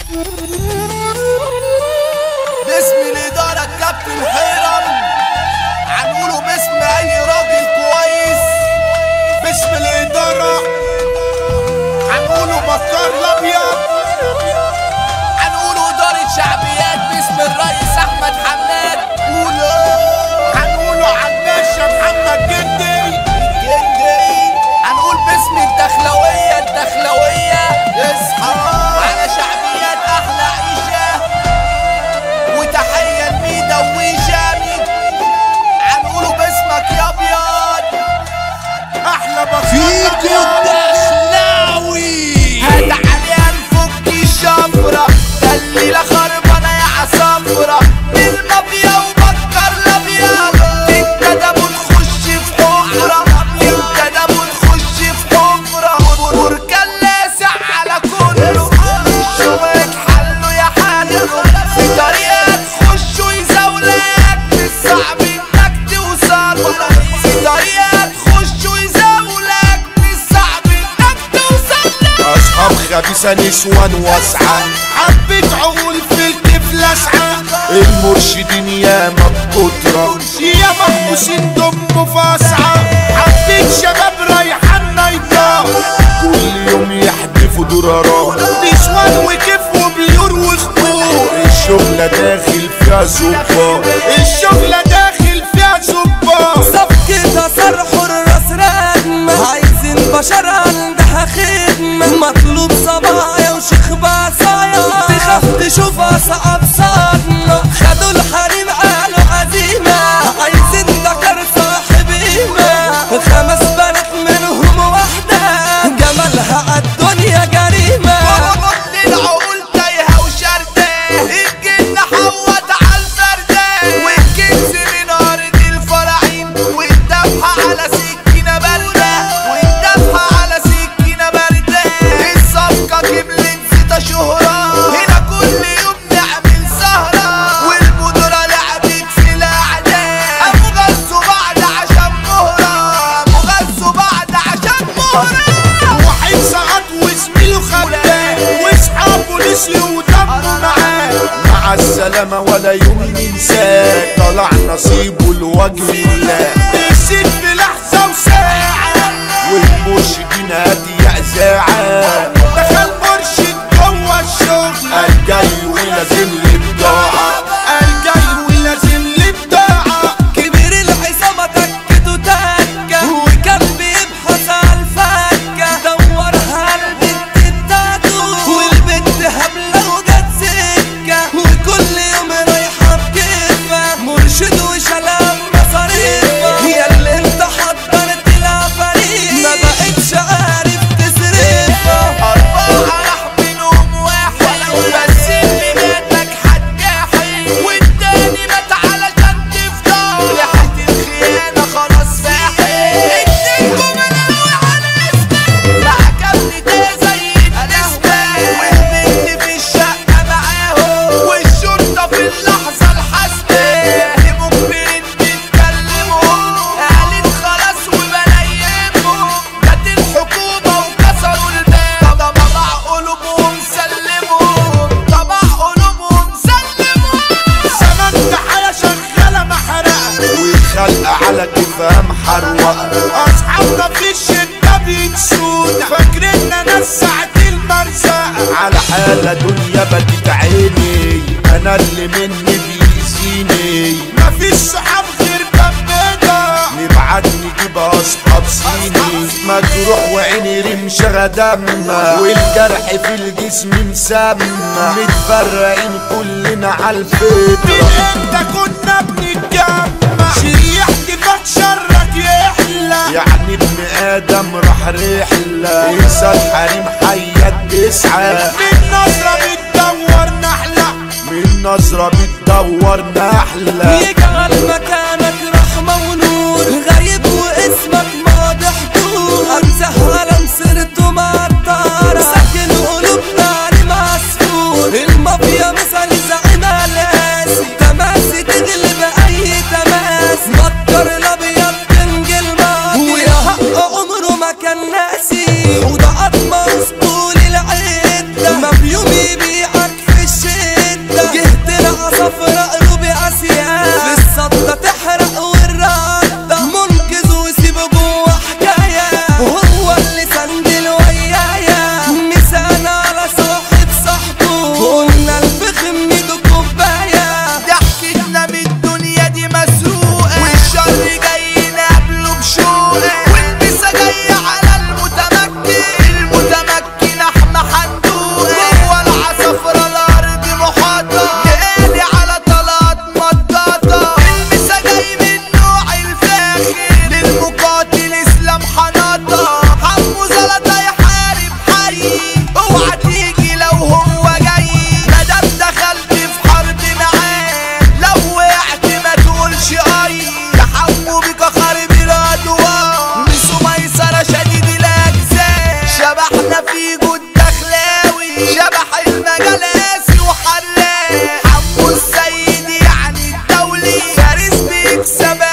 باسم الإدارة الكابتن حيرم هنقوله باسم أي راجل كويس باسم الإدارة هنقوله بكار الأبيض هنقوله إدارة شعبيات باسم الرئيس أحمد حماد قولوا هنقوله على الباشا محمد جدي جدي هنقول باسم الدخلوية الدخلوية اصحى على شعبيات أحلى عيشة وتحية لميدا وشامي هنقوله باسمك يا ابيض احلى فيكو الدخلاوي هات عليها نفك الشفرة الليلة خربانة يا عصفرة المافيا وبكر الابيض انت وتخش في حفرة انت وتخش في حفرة بركان لاسع على كله شوك حله يا حاله في طريقة تخش ويزاولك مش صعب انك توصل في طريقة تخش ويزاولك مش صعب انك توصل اصحاب خبيثة نسوان واسعة حبة عقول في الكيف لاسعة المرشدين ياما بكترة يا محبوسين دم فاسعة حبة شباب رايحة نايطة كل يوم يحدفوا درارات نسوان وكيف وبيور وخمور الشغلة داخل فيها زبا الشغلة داخل فيها زبا صفقة صرح الراس رقم عايزين بشر عندها خدمة مطلوب صبايا وشيخ بعصايا تخاف تشوفها صعب صدمة خدوا الحريم قالوا عزيمة عايزين ذكر صاحب قيمة خمس بنات منهم واحدة جمالها عالدنيا جريمة العقول تايهة وشردة الجن حوت عالفردة والكنز من أرض الفراعين والدفحة على سكينة باردة والدفحة على سكينة باردة الصفقة كملت ستة شهرة هنا كل يوم نعمل سهرة والبودرة لعبت في الأعداء قاموا غزوا بعض عشان مهرة قاموا غزوا بعض عشان مهرة واحد سقط وزميله خدام واصحابه نسيوا ودمه معاه مع السلامة ولا يوم ننساه طلع نصيبه لوجه الله نسيت في لحظة وساعة والمرشدين هادي أذاعة دخل مرشد جوه الشغل قال جاي ولازم لي بضاعة قال جاي ولازم لي بضاعة كبير العصابة تكته تكة وكان بيبحث على الفكة دورها البنت بتاعته والبنت هبلة وجت سكة وكل يوم رايحة بكيفة مرشد وشلام مصاريفة هي اللي انت حضرت العفاريت ما بقتش عارف تصرفها أربعة راح منهم واحد بس اللي ماتك حجاحي والتاني مات علشان تفضل ريحة الخيانة خلاص فاحت اتنينكم منوي على اسمك لا عجبني ده زي النسبة والبنت في الشقة معاهم والشرطة في اللحظة الحاسمة مجبرين بيتكلموا قالت خلاص وبنيمهم جت الحكومة وكسروا الباب طبع قلوبهم سلموا طبع قلوبهم سلموا زمان حياة شغالة محرقة والخلق على كيفها محروقة أصحابنا في الشدة بينسونا فاكريننا ناس ساعة المرزقة على حالة دنيا بدت عيني أنا اللي مني بيأذيني مفيش صحاب غير بمنا نبعت نجيب أصحاب صيني مجروح وعيني رمشة دمة والجرح في الجسم مسمى متفرقين كلنا عالفطرة انت كنا بنتجمع شريحتي فتشرك يحلى يعني ابن ادم راح رحلة انسى الحريم حياة تسعى من نظرة بتدور نحلة من نظرة بتدور نحلة يجعل مكانك رحمة ونور غريب واسمك ماضي حضور امسح علم سيرته مع الطارة ساكن قلوبنا علي مسفور المافيا مثل زعيم الاسي تماسي تغلب اي تماس بكر الابيض تنجل ماضي ويا حق عمره ما كان ناسي وده عظمة اسطول العدة ما في يوم يبيعك السبب